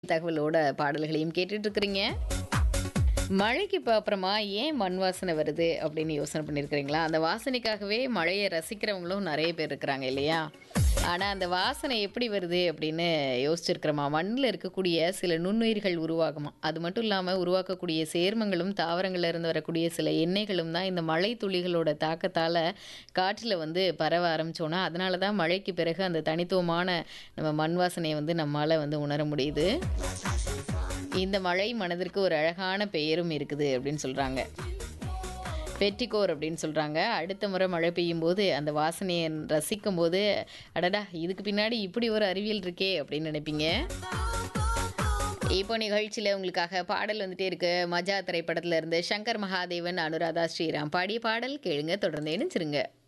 தகவலோட பாடல்களையும் கேட்டுட்டு இருக்கிறீங்க மழைக்கு இப்போ அப்புறமா ஏன் மண் வாசனை வருது அப்படின்னு யோசனை பண்ணியிருக்கிறீங்களா அந்த வாசனைக்காகவே மழையை ரசிக்கிறவங்களும் நிறைய பேர் இருக்கிறாங்க இல்லையா ஆனால் அந்த வாசனை எப்படி வருது அப்படின்னு யோசிச்சிருக்கிறோமா மண்ணில் இருக்கக்கூடிய சில நுண்ணுயிர்கள் உருவாகுமா அது மட்டும் இல்லாமல் உருவாக்கக்கூடிய சேர்மங்களும் தாவரங்கள்ல இருந்து வரக்கூடிய சில எண்ணெய்களும் தான் இந்த மழை துளிகளோட தாக்கத்தால் காற்றில் வந்து பரவ ஆரம்பிச்சோன்னா அதனால தான் மழைக்கு பிறகு அந்த தனித்துவமான நம்ம மண் வாசனையை வந்து நம்மால் வந்து உணர முடியுது இந்த மழை மனதிற்கு ஒரு அழகான பெயரும் இருக்குது அப்படின்னு சொல்கிறாங்க பெட்டிக்கோர் அப்படின்னு சொல்கிறாங்க அடுத்த முறை மழை பெய்யும் போது அந்த வாசனையை ரசிக்கும் போது அடடா இதுக்கு பின்னாடி இப்படி ஒரு அறிவியல் இருக்கே அப்படின்னு நினைப்பீங்க இப்போ நிகழ்ச்சியில் உங்களுக்காக பாடல் வந்துட்டே இருக்கு மஜா திரைப்படத்துல இருந்து சங்கர் மகாதேவன் அனுராதா ஸ்ரீராம் பாடிய பாடல் கேளுங்க தொடர்ந்து இணைச்சிருங்க